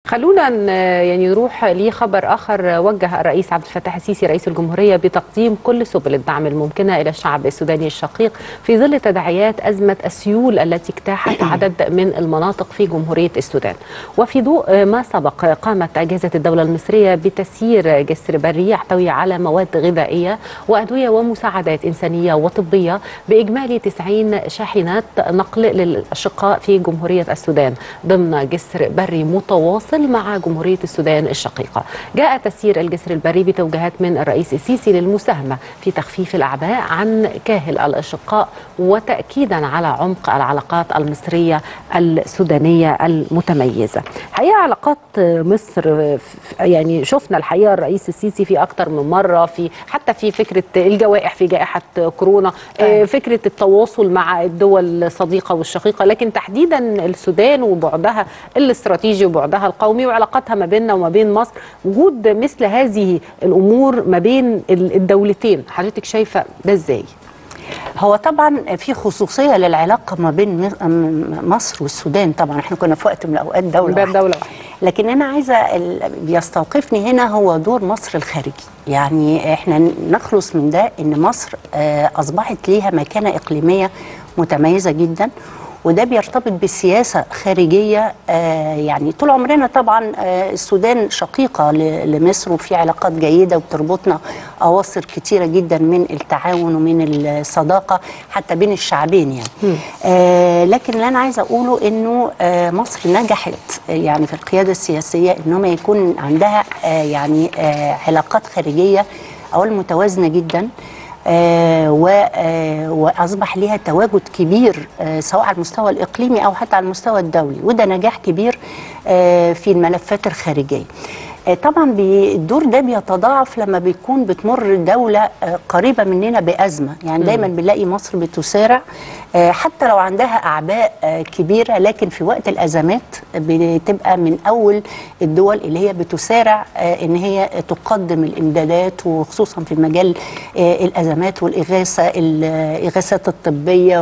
خلونا ن- يعني نروح لخبر اخر وجه الرئيس عبد الفتاح السيسي رئيس الجمهوريه بتقديم كل سبل الدعم الممكنه الى الشعب السوداني الشقيق في ظل تداعيات ازمه السيول التي اجتاحت عدد من المناطق في جمهوريه السودان. وفي ضوء ما سبق قامت اجهزه الدوله المصريه بتسيير جسر بري يحتوي على مواد غذائيه وادويه ومساعدات انسانيه وطبيه باجمالي 90 شاحنات نقل للاشقاء في جمهوريه السودان ضمن جسر بري متواصل مع جمهوريه السودان الشقيقه. جاء تسيير الجسر البري بتوجيهات من الرئيس السيسي للمساهمه في تخفيف الاعباء عن كاهل الاشقاء وتاكيدا على عمق العلاقات المصريه السودانيه المتميزه. حقيقه علاقات مصر يعني شفنا الحقيقه الرئيس السيسي في اكثر من مره في حتى في فكره الجوائح في جائحه كورونا آه، فكره التواصل مع الدول الصديقه والشقيقه لكن تحديدا السودان وبعدها الاستراتيجي وبعدها القومي وعلاقتها ما بيننا وما بين مصر وجود مثل هذه الامور ما بين ال- الدولتين حضرتك شايفه ده ازاي هو طبعا في خصوصيه للعلاقه ما بين م- م- مصر والسودان طبعا احنا كنا في وقت من الاوقات دوله باب واحدة. دوله واحده لكن انا عايزه ال- بيستوقفني هنا هو دور مصر الخارجي يعني احنا نخلص من ده ان مصر آه، اصبحت ليها مكانه اقليميه متميزه جدا وده بيرتبط بسياسه خارجيه آه، يعني طول عمرنا طبعا آه، السودان شقيقه ل- لمصر وفي علاقات جيده وبتربطنا اواصر كتيره جدا من التعاون ومن الصداقه حتى بين الشعبين يعني آه لكن اللي انا عايزه اقوله انه آه مصر نجحت آه، يعني في القياده السياسيه ان هم يكون عندها آه يعني آه علاقات خارجيه اولا متوازنه جدا آه و- آه واصبح ليها تواجد كبير آه سواء على المستوى الاقليمي او حتى على المستوى الدولي وده نجاح كبير آه في الملفات الخارجيه آه، طبعا بي- الدور ده بيتضاعف لما بيكون بتمر دولة آه، قريبة مننا بأزمة يعني دايما بنلاقي مصر بتسارع آه، حتى لو عندها أعباء آه، كبيرة لكن في وقت الأزمات بتبقى من أول الدول اللي هي بتسارع آه، إن هي تقدم الإمدادات وخصوصا في مجال آه، الأزمات والإغاثة الإغاثات الطبية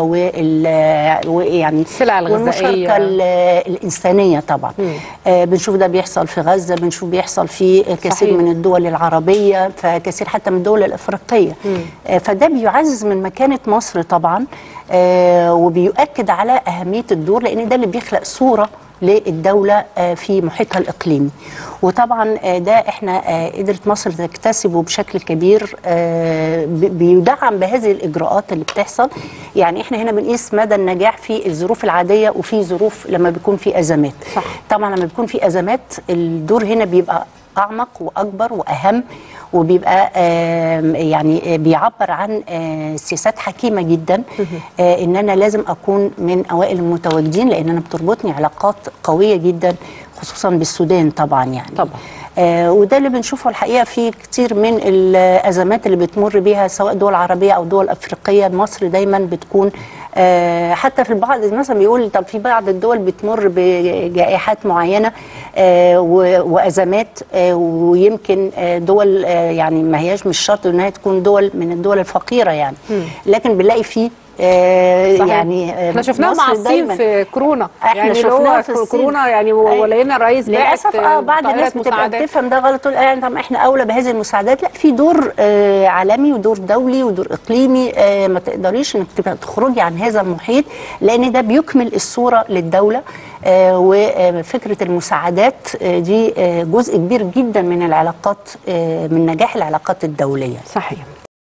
وال ويعني السلع الغذائية. والمشاركة ال- الإنسانية طبعا آه، بنشوف ده بيحصل في غزة بنشوف بيحصل في كثير صحيح. من الدول العربية فكثير حتى من الدول الأفريقية آه، فده بيعزز من مكانة مصر طبعا آه، وبيؤكد على أهمية الدور لأن ده اللي بيخلق صورة للدولة آه، في محيطها الإقليمي وطبعا آه، ده احنا آه، قدرت مصر تكتسبه بشكل كبير آه، ب- بيدعم بهذه الإجراءات اللي بتحصل يعني احنا هنا بنقيس مدى النجاح في الظروف العادية وفي ظروف لما بيكون في أزمات صح. طبعا لما بيكون في أزمات الدور هنا بيبقى أعمق وأكبر وأهم وبيبقى آم، يعني آه، بيعبر عن آه، سياسات حكيمه جدا آه، ان انا لازم اكون من اوائل المتواجدين لان انا بتربطني علاقات قويه جدا خصوصا بالسودان طبعا يعني طبعا. آه وده اللي بنشوفه الحقيقه في كتير من الازمات اللي بتمر بيها سواء دول عربيه او دول افريقيه مصر دايما بتكون آه حتى في البعض مثلا بيقول طب في بعض الدول بتمر بجائحات معينه آه و- وازمات آه ويمكن آه دول آه يعني ما هياش مش شرط انها تكون دول من الدول الفقيره يعني لكن بنلاقي فيه آه صحيح. يعني آه احنا شفناه مع مصر الصين دايماً- في كورونا احنا يعني اللي شفناه هو في الصين. كورونا يعني أي. ولقينا الرئيس للاسف بعت اه بعض الناس طائرات بتبقى مساعدات. بتفهم ده غلط تقول يعني طب احنا اولى بهذه المساعدات لا في دور آه عالمي ودور دولي ودور اقليمي آه ما تقدريش انك تبقى تخرجي عن هذا المحيط لان ده بيكمل الصوره للدوله آه وفكره المساعدات آه دي آه جزء كبير جدا من العلاقات آه من نجاح العلاقات الدوليه صحيح